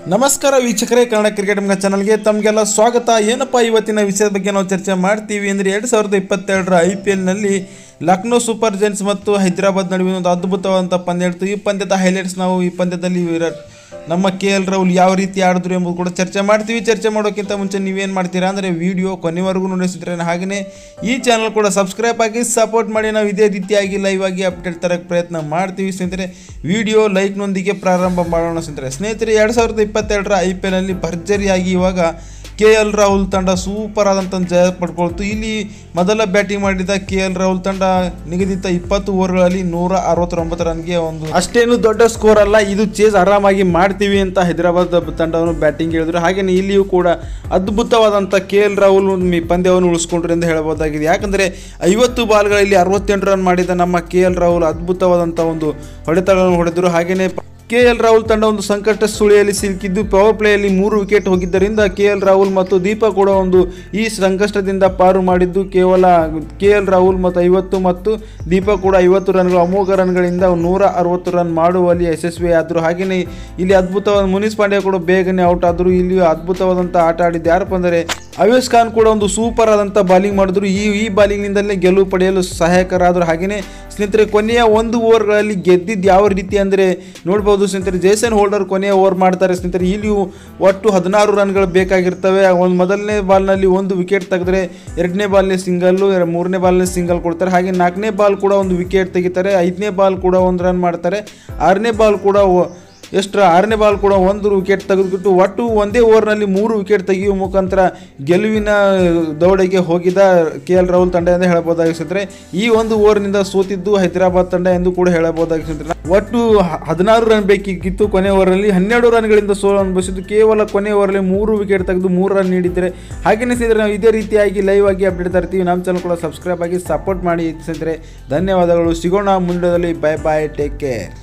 ನಮಸ್ಕಾರ ವೀಕ್ಷಕರೇ ಕನ್ನಡ ಕ್ರಿಕೆಟ್ ಮಗ ಚಾನಲ್ಗೆ ತಮಗೆಲ್ಲ ಸ್ವಾಗತ ಏನಪ್ಪ ಇವತ್ತಿನ ವಿಷಯದ ಬಗ್ಗೆ ನಾವು ಚರ್ಚೆ ಮಾಡ್ತೀವಿ ಅಂದರೆ ಎರಡು ಸಾವಿರದ ಇಪ್ಪತ್ತೆರಡರ ಐ ಪಿ ಎಲ್ನಲ್ಲಿ ಲಕ್ನೋ ಸೂಪರ್ ಜೈನ್ಸ್ ಮತ್ತು ಹೈದರಾಬಾದ್ ನಡುವಿನ ಒಂದು ಅದ್ಭುತವಾದಂಥ ಪಂದ್ಯ ಇಡ್ತು ಈ ಪಂದ್ಯದ ಹೈಲೈಟ್ಸ್ ನಾವು ಈ ಪಂದ್ಯದಲ್ಲಿ ವಿರಾಟ್ ನಮ್ಮ ಕೆ ಎಲ್ ರಾಹುಲ್ ಯಾವ ರೀತಿ ಆಡಿದ್ರು ಎಂಬುದು ಕೂಡ ಚರ್ಚೆ ಮಾಡ್ತೀವಿ ಚರ್ಚೆ ಮಾಡೋಕ್ಕಿಂತ ಮುಂಚೆ ನೀವೇನು ಮಾಡ್ತೀರಾ ಅಂದರೆ ವಿಡಿಯೋ ಕೊನೆವರೆಗೂ ನೋಡಿಸಿದ್ರೆ ಹಾಗೆಯೇ ಈ ಚಾನಲ್ ಕೂಡ ಸಬ್ಸ್ಕ್ರೈಬ್ ಆಗಿ ಸಪೋರ್ಟ್ ಮಾಡಿ ನಾವು ಇದೇ ರೀತಿಯಾಗಿ ಲೈವ್ ಆಗಿ ಅಪ್ಡೇಟ್ ತರಕ್ಕೆ ಪ್ರಯತ್ನ ಮಾಡ್ತೀವಿ ಸ್ನೇಹಿತರೆ ವಿಡಿಯೋ ಲೈಕ್ನೊಂದಿಗೆ ಪ್ರಾರಂಭ ಮಾಡೋಣ ಸ್ನೇಹಿತರೆ ಸ್ನೇಹಿತರೆ ಎರಡು ಸಾವಿರದ ಇಪ್ಪತ್ತೆರಡರ ಐ ಪಿ ಎಲ್ನಲ್ಲಿ ಭರ್ಜರಿಯಾಗಿ ಇವಾಗ ಕೆ ಎಲ್ ರಾಹುಲ್ ತಂಡ ಸೂಪರ್ ಆದಂಥ ಜಯ ಪಡ್ಕೊಳ್ತು ಇಲ್ಲಿ ಮೊದಲ ಬ್ಯಾಟಿಂಗ್ ಮಾಡಿದ ಕೆ ಎಲ್ ರಾಹುಲ್ ತಂಡ ನಿಗದಿತ ಇಪ್ಪತ್ತು ಓವರ್ಗಳಲ್ಲಿ ನೂರ ಅರವತ್ತೊಂಬತ್ತು ರನ್ಗೆ ಒಂದು ಅಷ್ಟೇನು ದೊಡ್ಡ ಸ್ಕೋರ್ ಅಲ್ಲ ಇದು ಚೇಸ್ ಆರಾಮಾಗಿ ಮಾಡ್ತೀವಿ ಅಂತ ಹೈದರಾಬಾದ್ ತಂಡವನ್ನು ಬ್ಯಾಟಿಂಗ್ ಹೇಳಿದ್ರು ಹಾಗೆಯೇ ಇಲ್ಲಿಯೂ ಕೂಡ ಅದ್ಭುತವಾದಂಥ ಕೆ ಎಲ್ ರಾಹುಲ್ ಈ ಪಂದ್ಯವನ್ನು ಉಳಿಸ್ಕೊಂಡ್ರು ಎಂದು ಹೇಳಬಹುದಾಗಿದೆ ಯಾಕಂದರೆ ಐವತ್ತು ಬಾಲ್ಗಳಲ್ಲಿ ಅರವತ್ತೆಂಟು ರನ್ ಮಾಡಿದ ನಮ್ಮ ಕೆ ಎಲ್ ರಾಹುಲ್ ಅದ್ಭುತವಾದಂಥ ಒಂದು ಹೊಡೆತಗಳನ್ನು ಹೊಡೆದರು ಹಾಗೆಯೇ ಕೆ ಎಲ್ ರಾಹುಲ್ ತಂಡ ಒಂದು ಸಂಕಷ್ಟ ಸುಳಿಯಲ್ಲಿ ಸಿಲುಕಿದ್ದು ಪವರ್ ಪ್ಲೇಯಲ್ಲಿ ಮೂರು ವಿಕೆಟ್ ಹೋಗಿದ್ದರಿಂದ ಕೆ ಎಲ್ ರಾಹುಲ್ ಮತ್ತು ದೀಪಕ್ ಕೂಡ ಒಂದು ಈ ಸಂಕಷ್ಟದಿಂದ ಪಾರು ಮಾಡಿದ್ದು ಕೇವಲ ಕೆ ಎಲ್ ರಾಹುಲ್ ಮತ್ತು ಐವತ್ತು ಮತ್ತು ದೀಪಕ್ ಕೂಡ ಐವತ್ತು ರನ್ಗಳು ಅಮೋಘ ರನ್ಗಳಿಂದ ನೂರ ಅರವತ್ತು ರನ್ ಮಾಡುವಲ್ಲಿ ಯಶಸ್ವಿಯಾದರು ಹಾಗೆಯೇ ಇಲ್ಲಿ ಅದ್ಭುತವಾದ ಮುನೀಸ್ ಪಾಂಡ್ಯ ಕೂಡ ಬೇಗನೆ ಔಟ್ ಆದರು ಇಲ್ಲಿ ಅದ್ಭುತವಾದಂಥ ಆಟ ಆಡಿದ್ದು ಯಾರಪ್ಪ ಅಂದರೆ ಅವೇಶ್ ಖಾನ್ ಕೂಡ ಒಂದು ಸೂಪರ್ ಆದಂಥ ಬಾಲಿಂಗ್ ಮಾಡಿದ್ರು ಈ ಈ ಬಾಲಿಂಗ್ನಿಂದಲೇ ಗೆಲುವು ಪಡೆಯಲು ಸಹಾಯಕರಾದರು ಹಾಗೆಯೇ ಸ್ನೇಹಿತರೆ ಕೊನೆಯ ಒಂದು ಓವರ್ಗಳಲ್ಲಿ ಗೆದ್ದಿದ್ದು ಯಾವ ರೀತಿ ಅಂದರೆ ನೋಡ್ಬೋದು ಸ್ನೇಹಿತರೆ ಜೇಸನ್ ಹೋಲ್ಡರ್ ಕೊನೆಯ ಓವರ್ ಮಾಡ್ತಾರೆ ಸ್ನೇಹಿತರೆ ಇಲ್ಲಿಯೂ ಒಟ್ಟು ಹದಿನಾರು ರನ್ಗಳು ಬೇಕಾಗಿರ್ತವೆ ಒಂದು ಮೊದಲನೇ ಬಾಲ್ನಲ್ಲಿ ಒಂದು ವಿಕೆಟ್ ತೆಗೆದ್ರೆ ಎರಡನೇ ಬಾಲ್ನೇ ಸಿಂಗಲ್ಲು ಮೂರನೇ ಬಾಲ್ನೇ ಸಿಂಗಲ್ ಕೊಡ್ತಾರೆ ಹಾಗೆ ನಾಲ್ಕನೇ ಬಾಲ್ ಕೂಡ ಒಂದು ವಿಕೆಟ್ ತೆಗಿತಾರೆ ಐದನೇ ಬಾಲ್ ಕೂಡ ಒಂದು ರನ್ ಮಾಡ್ತಾರೆ ಆರನೇ ಬಾಲ್ ಕೂಡ ಒ- ಎಷ್ಟು ಆರನೇ ಬಾಲ್ ಕೂಡ ಒಂದು ವಿಕೆಟ್ ತೆಗೆದುಬಿಟ್ಟು ಒಟ್ಟು ಒಂದೇ ಓವರ್ನಲ್ಲಿ ಮೂರು ವಿಕೆಟ್ ತೆಗೆಯುವ ಮುಖಾಂತರ ಗೆಲುವಿನ ದೌಡೆಗೆ ಹೋಗಿದ ಕೆ ಎಲ್ ರಾಹುಲ್ ತಂಡ ಎಂದು ಹೇಳಬಹುದಾಗಿಸಿದ್ರೆ ಈ ಒಂದು ಓವರ್ನಿಂದ ಸೋತಿದ್ದು ಹೈದರಾಬಾದ್ ತಂಡ ಎಂದು ಕೂಡ ಹೇಳಬಹುದಾಗಿಸಿದ್ರೆ ಒಟ್ಟು ಹ- ಹದಿನಾರು ರನ್ ಬೇಕಿತ್ತು ಕೊನೆ ಓವರ್ನಲ್ಲಿ ಹನ್ನೆರಡು ರನ್ಗಳಿಂದ ಸೋಲು ಅನುಭವಿಸಿದ್ದು ಕೇವಲ ಕೊನೆ ಓವರಲ್ಲಿ ಮೂರು ವಿಕೆಟ್ ತೆಗೆದು ಮೂರು ರನ್ ನೀಡಿದ್ದಾರೆ ಹಾಗೆಯೇ ಸ್ನೇಹಿತರೆ ನಾವು ಇದೇ ರೀತಿಯಾಗಿ ಲೈವ್ ಆಗಿ ಅಪ್ಡೇಟ್ ತರ್ತೀವಿ ನಮ್ಮ ಚಾನಲ್ ಕೂಡ ಸಬ್ಸ್ಕ್ರೈಬ್ ಆಗಿ ಸಪೋರ್ಟ್ ಮಾಡಿ ಸ್ನೇಹಿತರೆ ಧನ್ಯವಾದಗಳು ಸಿಗೋಣ ಮುಂದಿನದಲ್ಲಿ ಬೈ ಬಾಯ್ ಟೇಕ್ ಕೇರ್